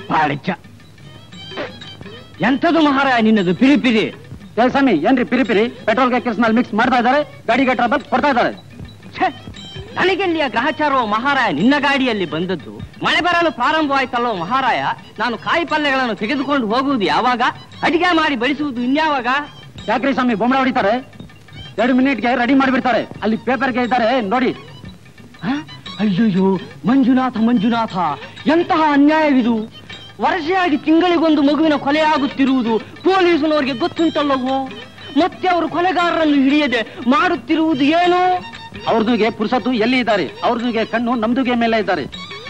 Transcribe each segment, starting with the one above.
ಪಾಡಿಚ್ಚ ಎಂಥದು ಮಹಾರಾಯ ನಿನ್ನದು ಪಿರಿ ಪಿರಿ ಸ್ವಾಮಿ ಏನ್ರಿ ಪಿರಿ ಪಿರಿ ಪೆಟ್ರೋಲ್ಗೆ ನಲ್ಲಿ ಮಿಕ್ಸ್ ಮಾಡ್ತಾ ಇದ್ದಾರೆ ಗಾಡಿಗೆ ಟ್ರಬಲ್ ಕೊಡ್ತಾ ಇದ್ದಾರೆ ಛೆ, ನನಗೆಲ್ಲಿಯ ಗ್ರಹಚಾರವೋ ಮಹಾರಾಯ ನಿನ್ನ ಗಾಡಿಯಲ್ಲಿ ಬಂದದ್ದು ಮಳೆ ಬರಲು ಪ್ರಾರಂಭವಾಯ್ತಲ್ಲೋ ಮಹಾರಾಯ ನಾನು ಕಾಯಿ ಪಲ್ಯಗಳನ್ನು ತೆಗೆದುಕೊಂಡು ಹೋಗುವುದು ಯಾವಾಗ ಅಡಿಗೆ ಮಾಡಿ ಬಡಿಸುವುದು ಇನ್ಯಾವಾಗ ಯಾಕ್ರಿ ಸ್ವಾಮಿ ಬೊಂಬಳ ಹೊಡಿತಾರೆ ಎರಡು ಮಿನಿಟ್ಗೆ ರೆಡಿ ಮಾಡಿಬಿಡ್ತಾರೆ ಅಲ್ಲಿ ಪೇಪರ್ಗೆ ಇದ್ದಾರೆ ನೋಡಿ ಹ? ಅಯ್ಯಯ್ಯೋ ಮಂಜುನಾಥ ಮಂಜುನಾಥ ಎಂತಹ ಅನ್ಯಾಯವಿದು ವರ್ಷೆಯಾಗಿ ತಿಂಗಳಿಗೊಂದು ಮಗುವಿನ ಕೊಲೆಯಾಗುತ್ತಿರುವುದು ಪೊಲೀಸನವರಿಗೆ ಗೊತ್ತುಂಟಲ್ಲವೋ ಮತ್ತೆ ಅವರು ಕೊಲೆಗಾರರನ್ನು ಹಿಡಿಯದೆ ಮಾಡುತ್ತಿರುವುದು ಏನು ಅವ್ರದುಗೆ ಪುರುಸತ್ತು ಎಲ್ಲಿ ಇದ್ದಾರೆ ಅವ್ರದುಗೆ ಕಣ್ಣು ನಮ್ದುಗೆ ಮೇಲೆ ಇದ್ದಾರೆ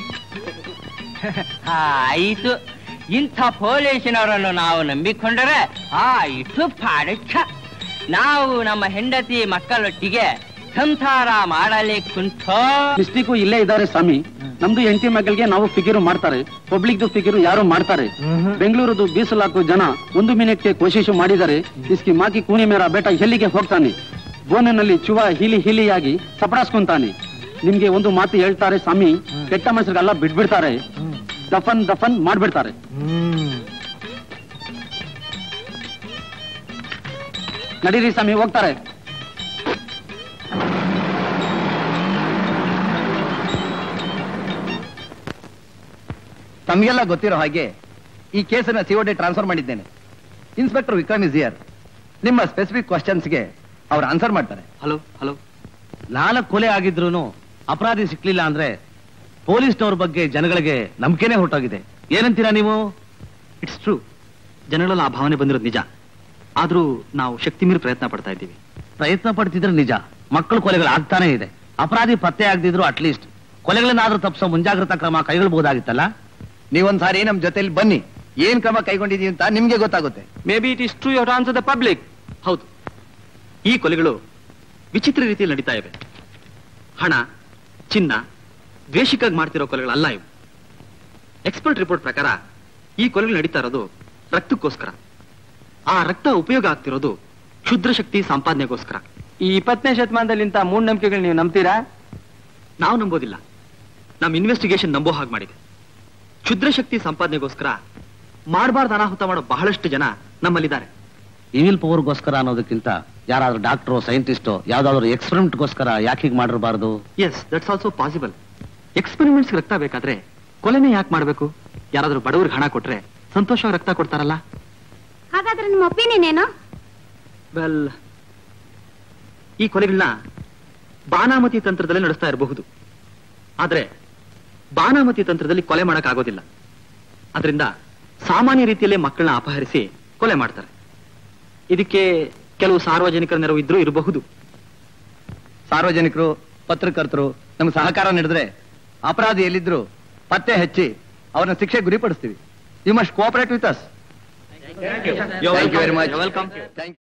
ಆಯಿತು ಇಂಥ ಪೊಲೀಸಿನವರನ್ನು ನಾವು ನಂಬಿಕೊಂಡರೆ ಆಯಿತು ಪಾಡಚ್ಚ ನಾವು ನಮ್ಮ ಹೆಂಡತಿ ಮಕ್ಕಳೊಟ್ಟಿಗೆ ಸಂಸಾರ ಮಾಡಲಿಕ್ಕುಂಟೋ ಮಿಸ್ಟೇಕು ಇಲ್ಲೇ ಇದ್ದಾರೆ ಸ್ವಾಮಿ ನಮ್ದು ಹೆಂಡತಿ ಮಕ್ಕಳಿಗೆ ನಾವು ಫಿಗಿರು ಮಾಡ್ತಾರೆ ಪಬ್ಲಿಕ್ ಫಿಗಿರು ಯಾರು ಮಾಡ್ತಾರೆ ಬೆಂಗಳೂರದು ಬೀಸಲಾಕು ಜನ ಒಂದು ಮಿನಿಟ್ಗೆ ಕೋಶಿಶು ಮಾಡಿದರೆ ಇಸ್ಕಿ ಮಾಕಿ ಕೂನಿ ಮೇರ ಬೇಟ ಎಲ್ಲಿಗೆ ಹೋಗ್ತಾನೆ ಬೋನಿನಲ್ಲಿ ಚುವ ಹಿಲಿ ಹಿಲಿಯಾಗಿ ಸಪಡಾಸ್ಕೊಂತಾನೆ ನಿಮ್ಗೆ ಒಂದು ಮಾತು ಹೇಳ್ತಾರೆ ಸ್ವಾಮಿ ಕೆಟ್ಟ ಮನುಷ್ಯರಿಗೆಲ್ಲ ಬಿಟ್ಬಿಡ್ತಾರೆ ದಫನ್ ದಫನ್ ಮಾಡ್ಬಿಡ್ತಾರೆ ನಡೀರಿ ಸ್ವಾಮಿ ಹೋಗ್ತಾರೆ ತಮಗೆಲ್ಲ ಗೊತ್ತಿರೋ ಹಾಗೆ ಈ ಕೇಸನ್ನ ಸಿಒಡಿ ಟ್ರಾನ್ಸ್ಫರ್ ಮಾಡಿದ್ದೇನೆ ಇನ್ಸ್ಪೆಕ್ಟರ್ ವಿಕ್ರಮ್ ಇಸ್ ಹಿಯರ್ ನಿಮ್ಮ ಸ್ಪೆಸಿಫಿಕ್ ಕ್ವಶನ್ಸ್ಗೆ ಅವ್ರು ಆನ್ಸರ್ ಮಾಡ್ತಾರೆ ಹಲೋ ಹಲೋ ನಾಲ್ಕು ಕೊಲೆ ಆಗಿದ್ರು ಅಪರಾಧಿ ಸಿಕ್ಲಿಲ್ಲ ಅಂದ್ರೆ ಪೊಲೀಸ್ನವ್ರ ಬಗ್ಗೆ ಜನಗಳಿಗೆ ನಂಬಿಕೆನೆ ಹೊರಟೋಗಿದೆ ಏನಂತೀರಾ ನೀವು ಇಟ್ಸ್ ಟ್ರೂ ಜನಗಳಲ್ಲಿ ಆ ಭಾವನೆ ಬಂದಿರೋದು ನಿಜ ಆದ್ರೂ ನಾವು ಶಕ್ತಿ ಮೀರಿ ಪ್ರಯತ್ನ ಪಡ್ತಾ ಇದ್ದೀವಿ ಪ್ರಯತ್ನ ಪಡ್ತಿದ್ರೆ ನಿಜ ಮಕ್ಕಳ ಕೊಲೆಗಳು ಆಗ್ತಾನೆ ಇದೆ ಅಪರಾಧಿ ಪತ್ತೆ ಆಗದಿದ್ರು ಅಟ್ಲೀಸ್ಟ್ ಕೊಲೆಗಳನ್ನಾದ್ರೂ ತಪ್ಪಿಸೋ ಮುಂಜಾಗ್ರತಾ ಕ್ರಮ ಕೈಗೊಳ್ಬಹುದಾಗಿತ್ತಲ್ಲ ನೀವೊಂದ್ಸಾರಿ ನಮ್ ಜೊತೆಲಿ ಬನ್ನಿ ಏನ್ ಕ್ರಮ ಕೈಗೊಂಡಿದೀವಿ ಅಂತ ನಿಮ್ಗೆ ಗೊತ್ತಾಗುತ್ತೆ may be it is true your answer the public ಹೌದು ಈ ಕೊಲೆಗಳು ವಿಚಿತ್ರ ರೀತಿಯಲ್ಲಿ ನಡೀತಾ ಇವೆ ಹಣ ಚಿನ್ನ ದ್ವೇಷಕ್ಕಾಗಿ ಮಾಡ್ತಿರೋ ಕೊಲೆಗಳಲ್ಲ ಇವು ಎಕ್ಸ್ಪರ್ಟ್ ರಿಪೋರ್ಟ್ ಪ್ರಕಾರ ಈ ಕೊಲೆಗಳು ನಡೀತಾ ಇರೋದು ರಕ್ತಕ್ಕೋಸ್ಕರ ಆ ರಕ್ತ ಉಪಯೋಗ ಆಗ್ತಿರೋದು ಕ್ಷುದ್ರ ಶಕ್ತಿ ಸಂಪಾದನೆಗೋಸ್ಕರ ಈ ಇಪ್ಪತ್ತನೇ ಶತಮಾನದಲ್ಲಿ ಇಂಥ ಮೂಢನಂಬಿಕೆಗಳು ನೀವು ನಂಬ್ತೀರಾ ನಾವು ನಂಬೋದಿಲ್ಲ ನಮ್ಮ ಇನ್ವೆಸ್ಟಿಗೇಷನ್ ನಂಬೋ ಹಾಗೆ ಮಾಡಿದೆ ಕ್ಷುದ್ರ ಶಕ್ತಿ ಸಂಪಾದನೆಗೋಸ್ಕರ ಮಾಡಬಾರ್ದು ಅನಾಹುತ ಮಾಡೋ ಬಹಳಷ್ಟು ಜನ ನಮ್ಮಲ್ಲಿದ್ದಾರೆ ಇವಿಲ್ ಪವರ್ಗೋಸ್ಕರ ಅನ್ನೋದಕ್ಕಿಂತ ಯಾರಾದ್ರೂ ಡಾಕ್ಟ್ರು ಸೈಂಟಿಸ್ಟು ಯಾವ್ದಾದ್ರು ಎಕ್ಸ್ಪೆರಿಮೆಂಟ್ಗೋಸ್ಕರ ಯಾಕೆ ಹೀಗೆ ಮಾಡಿರಬಾರ್ದು yes that's also possible experiments ರಕ್ತ ಬೇಕಾದ್ರೆ ಕೊಲೆನೇ ಯಾಕೆ ಮಾಡಬೇಕು ಯಾರಾದ್ರೂ ಬಡವ್ರಿಗೆ ಹಣ ಕೊಟ್ರೆ ಸಂತೋಷವಾಗಿ ರಕ್ತ ಕೊಡ್ತಾರಲ್ಲ ಹಾಗಾದ್ರೆ ನಿಮ್ಮ ಒಪಿನಿಯನ್ ಏನು ವೆಲ್ ಈ ಕೊಲೆಗಳನ್ನ ಬಾನಾಮತಿ ತಂತ್ರದಲ್ಲಿ ನಡೆಸ್ತಾ ಇರಬಹುದು ಆದ್ರೆ ಬಾನಾಮತಿ ತಂತ್ರದಲ್ಲಿ ಕೊಲೆ ಮಾಡಕ್ ಆಗೋದಿಲ್ಲ ಅದರಿಂದ ಸಾಮಾನ್ಯ ರೀತಿಯಲ್ಲೇ ಮಕ್ಕಳನ್ನ ಅಪಹರಿಸಿ ಕೊಲೆ ಮಾಡ್ತಾರೆ ಇದಕ್ಕೆ ಕೆಲವು ಸಾರ್ವಜನಿಕರ ನೆರವು ಇದ್ರೂ ಇರಬಹುದು ಸಾರ್ವಜನಿಕರು ಪತ್ರಕರ್ತರು ನಮ್ಗೆ ಸಹಕಾರ ನೀಡಿದ್ರೆ ಅಪರಾಧಿ ಎಲ್ಲಿದ್ರು ಪತ್ತೆ ಹಚ್ಚಿ ಅವ್ರನ್ನ ಶಿಕ್ಷೆ ಗುರಿಪಡಿಸ್ತೀವಿ you must cooperate with us You're Thank you very welcome. much. You're welcome. Thank you.